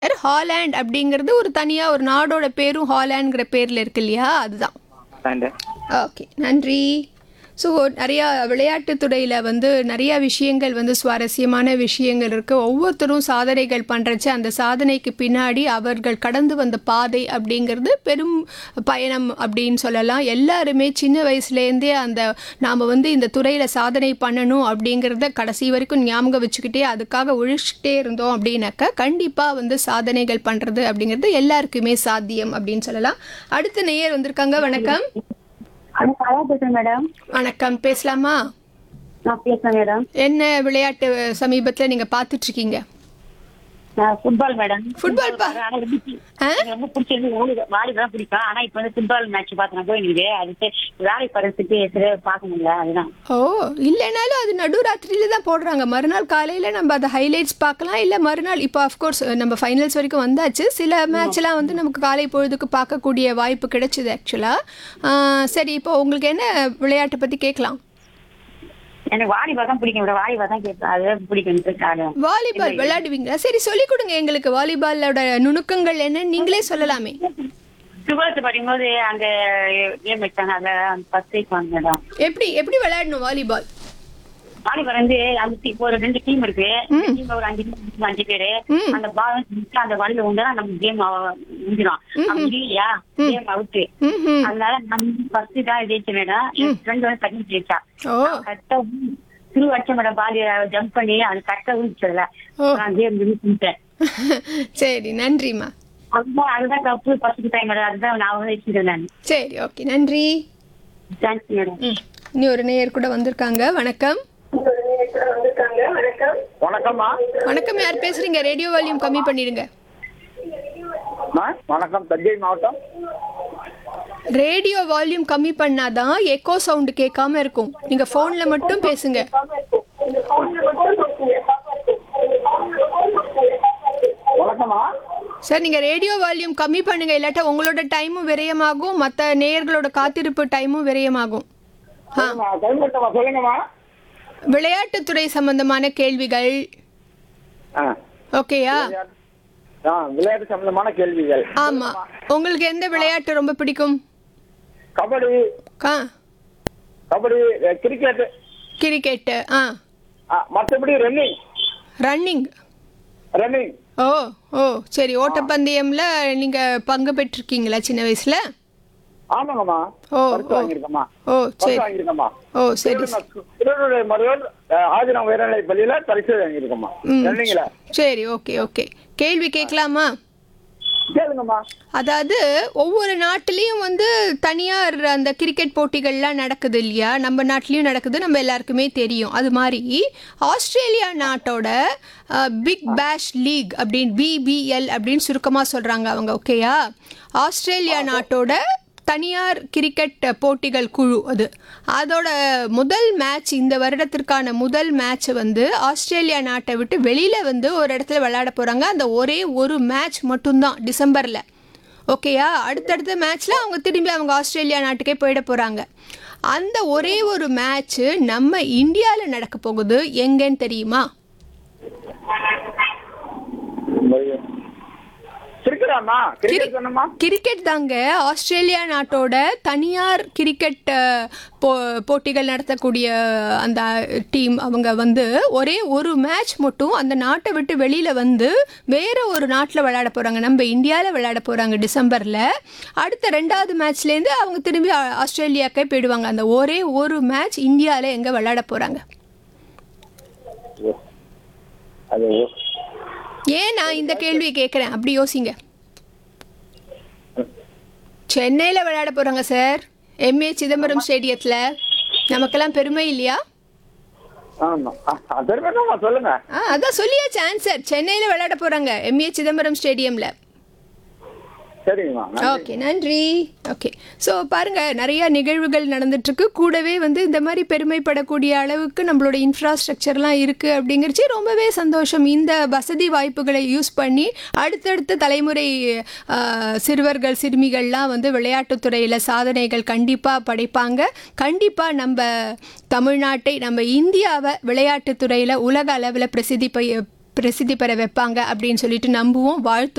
Holland அப்படிங்கிறது ஒரு தனியாக ஒரு நாடோட பேரும் ஹாலாண்ட்ங்கிற பேரில் இருக்கு இல்லையா அதுதான் ஹாலாண்டு ஓகே நன்றி ஸோ நிறையா விளையாட்டுத் துறையில் வந்து நிறையா விஷயங்கள் வந்து சுவாரஸ்யமான விஷயங்கள் இருக்குது ஒவ்வொருத்தரும் சாதனைகள் பண்ணுறச்சு அந்த சாதனைக்கு பின்னாடி அவர்கள் கடந்து வந்த பாதை அப்படிங்கிறது பெரும் பயணம் அப்படின்னு சொல்லலாம் எல்லாருமே சின்ன வயசுலேருந்தே அந்த நாம் வந்து இந்த துறையில் சாதனை பண்ணணும் அப்படிங்கிறத கடைசி வரைக்கும் ஞாபகம் வச்சுக்கிட்டே அதுக்காக உழைச்சிட்டே இருந்தோம் அப்படின்னாக்கா கண்டிப்பாக வந்து சாதனைகள் பண்ணுறது அப்படிங்கிறது எல்லாருக்குமே சாத்தியம் அப்படின்னு சொல்லலாம் அடுத்த நேயர் வந்திருக்காங்க வணக்கம் ஹலோ கலா பேசுறேன் மேடம் வணக்கம் பேசலாமா நான் பேசுறேன் மேடம் என்ன விளையாட்டு சமீபத்தில் நீங்கள் பார்த்துட்டு இருக்கீங்க நான் ஃபுட்பால் மேடம் ஃபுட்பால் பா ஆனா எனக்கு ஆ? எனக்கு ரொம்ப பிடிச்சது வாலி வாலி தான் பிடிக்கும் ஆனா இப்ப வந்து ஃபுட்பால் மேட்ச் பார்த்தேன் போயிருக்கு அதுக்கு வேலை படத்துக்கு சரியா பார்க்க முடியல அதுதான் ஓ இல்லைனாலும் அது நடுராத்திரியில தான் போடுறாங்க மறுநாள் காலையில் நம்ம அதை ஹைலைட்ஸ் பார்க்கலாம் இல்லை மறுநாள் இப்போ அஃப்கோர்ஸ் நம்ம ஃபைனல்ஸ் வரைக்கும் வந்தாச்சு சில மேட்ச்லாம் வந்து நமக்கு காலை பொழுதுக்கு பார்க்கக்கூடிய வாய்ப்பு கிடைச்சிது ஆக்சுவலாக சரி இப்போ உங்களுக்கு என்ன விளையாட்டை பற்றி கேட்கலாம் எனக்கு வாலிபால் தான் பிடிக்கும் மேடம் வாலிபால் தான் கேட்பேன் அது பிடிக்கும் ஆடுவேன் வாலிபால் விளையாடுவீங்களா சரி சொல்லிக் கொடுங்க எங்களுக்கு வாலிபாலோட நுணுக்கங்கள் என்னன்னு நீங்களே சொல்லலாமே டுவெல்த் படிக்கும்போது அங்க கேம் வச்சாங்க அதுல ஃபர்ஸ்ட் ப்ரைஸ் வாங்க மேடம் எப்படி எப்படி விளையாடணும் வாலிபால் வாலிபால் வந்து அந்த team- ஒரு ரெண்டு டீம் இருக்கு டீம் ஒரு அஞ்சு team, அஞ்சு பேரு ம். அந்த பால் அந்த வழியில உண்டா நம்ம கேம் முடிஞ்சிடும் அப்படி இல்லையா கேம் அவுட்டு ம் அதனால நம்ம ஃபர்ஸ்ட் தான் ஜெயிச்ச மேடம் என் ஃப்ரெண்ட் வந்து செகண்ட் ஜெயிச்சா ஓ கரெக்டா திரு வச்ச மேடம் பால் ஜம்ப் பண்ணி அது கரெக்டா ஊழிச்சதுல ஓ. நான் கேம் முடிச்சுட்டேன் சரி நன்றிம்மா அதுதான் அதுதான் கப்பு ஃபர்ஸ்ட் டைம் மேடம் அதுதான் நான் வந்து வச்சுட்டேன் நான் சரி ஓகே நன்றி தேங்க்ஸ் மேடம் ம் இனி ஒரு நேயர் கூட வந்திருக்காங்க வணக்கம் வணக்கம்மா வணக்கம் யார் பேசுறீங்க ரேடியோ வால்யூம் கம்மி பண்ணிடுங்க அம்மா, வணக்கம் தஞ்சை மாவட்டம் ரேடியோ வால்யூம் கம்மி பண்ணாதான் எக்கோ சவுண்ட் கேட்காம இருக்கும் நீங்க போன்ல மட்டும் பேசுங்க வணக்கம்மா சார் நீங்க ரேடியோ வால்யூம் கம்மி பண்ணுங்க இல்லாட்டா உங்களோட டைமும் விரயமாகும் மற்ற நேயர்களோட காத்திருப்பு டைமும் விரயமாகும் ஆ சொல்லுங்கம்மா, கைமுட்டம்மா சொல்லுங்கம்மா விளையாட்டுத்துறை சம்பந்தமான கேள்விகள் ஆ ஓகேயா ஆ விளையாட்டு சம்பந்தமான கேள்விகள் ஆமா உங்களுக்கு எந்த விளையாட்டு ரொம்ப பிடிக்கும் கபடி ஆ கபடி அஹ், கிரிக்கெட் கிரிக்கெட்டு ஆ ஆ, மற்றபடி ரன்னிங் ரன்னிங் ரன்னிங் ஓ ஓ சரி ஓட்டப்பந்தயம்ல நீங்க பங்கு பெற்றிருக்கீங்களா சின்ன வயசுல ஆமாங்கம்மா ஓ, பரிசு ஓ. வாங்கியிருக்கம்மா ஓ பரிசு சரி வாங்கியிருக்கம்மா ஓ சரி திருவள்ளுவர் மருவர் ஆதினம் உயர்நிலை பள்ளியில பரிசு வாங்கியிருக்கோம்மா ம் ரன்னிங்ல சரி ஓகே ஓகே கேள்வி கேட்கலாமா கேளுங்கம்மா அதாவது ஒவ்வொரு நாட்டிலையும் வந்து தனியார் அந்த கிரிக்கெட் போட்டிகள்லாம் நடக்குது இல்லையா நம்ம நாட்டிலையும் நடக்குது நம்ம எல்லாருக்குமே தெரியும் அது மாதிரி ஆஸ்திரேலியா நாட்டோட பிக் பேஷ் லீக் அப்படின்னு பிபிஎல் அப்படின்னு சுருக்கமாக சொல்கிறாங்க அவங்க ஓகேயா ஆஸ்திரேலியா நாட்டோட தனியார் கிரிக்கெட் போட்டிகள் குழு அது அதோட முதல் மேட்ச் இந்த வருடத்திற்கான முதல் மேட்ச் வந்து ஆஸ்திரேலியா நாட்டை விட்டு வெளியில் வந்து ஒரு இடத்துல விளையாட போகிறாங்க அந்த ஒரே ஒரு மேட்ச் மட்டும்தான் டிசம்பரில் ஓகேயா அடுத்தடுத்த மேட்ச்சில் அவங்க திரும்பி அவங்க ஆஸ்திரேலியா நாட்டுக்கே போயிட போகிறாங்க அந்த ஒரே ஒரு மேட்ச்சு நம்ம இந்தியாவில் நடக்க போகுது எங்கன்னு தெரியுமா கிரிக்கெட்டாம்மா கிரிக்கெட் சொன்னம்மா கிரிக்கெட் தாங்க ஆஸ்திரேலியா நாட்டோட தனியார் கிரிக்கெட் அஹ், போ போட்டிகள் நடத்தக்கூடிய அந்த டீம் அவங்க வந்து ஒரே ஒரு மேட்ச் மட்டும் அந்த நாட்டை விட்டு வெளியில் வந்து வேற ஒரு நாட்டில் விளையாட போகிறாங்க நம்ம இந்தியாவில் விளையாட போகிறாங்க டிசம்பரில் அடுத்த ரெண்டாவது மேட்ச்லேருந்து அவங்க திரும்பி ஆ- ஆஸ்திரேலியாக்கே போயிடுவாங்க அந்த ஒரே ஒரு மேட்ச் இந்தியாவில் எங்கே விளையாட போகிறாங்க அது ஏன் நான் இந்த கேள்வியை கேட்குறேன் அப்படி யோசிங்க சென்னையில் விளையாட போகிறாங்க சார் எம்ஏ சிதம்பரம் ஸ்டேடியத்தில் நமக்கெல்லாம் பெருமை இல்லையா ஆமா தெரியுமா சொல்லுங்க ஆ அதான் சொல்லியாச்சு ஆன்சர் சென்னையில் விளையாட போகிறாங்க எம்ஏ சிதம்பரம் ஸ்டேடியமில் சரிங்கம்மா நன்றி. ஓகே நன்றி ஓகே ஸோ பாருங்க நிறைய நிகழ்வுகள் நடந்துட்டு இருக்கு கூடவே வந்து இந்த மாதிரி பெருமைப்படக்கூடிய அளவுக்கு நம்மளோட இன்ஃப்ராஸ்ட்ரக்சர்லாம் இருக்கு அப்படிங்கிறச்சு ரொம்பவே சந்தோஷம் இந்த வசதி வாய்ப்புகளை யூஸ் பண்ணி அடுத்தடுத்த தலைமுறை ஆ, சிறுவர்கள் சிறுமிகள்லாம் வந்து விளையாட்டுத்துறையில் சாதனைகள் கண்டிப்பாக படைப்பாங்க கண்டிப்பாக நம்ம தமிழ்நாட்டை நம்ம இந்தியாவை விளையாட்டுத்துறையில் உலக அளவில் பிரசித்தி பை பிரசித்தி பெற வைப்பாங்க அப்படின்னு சொல்லிட்டு நம்புவோம் வாழ்த்து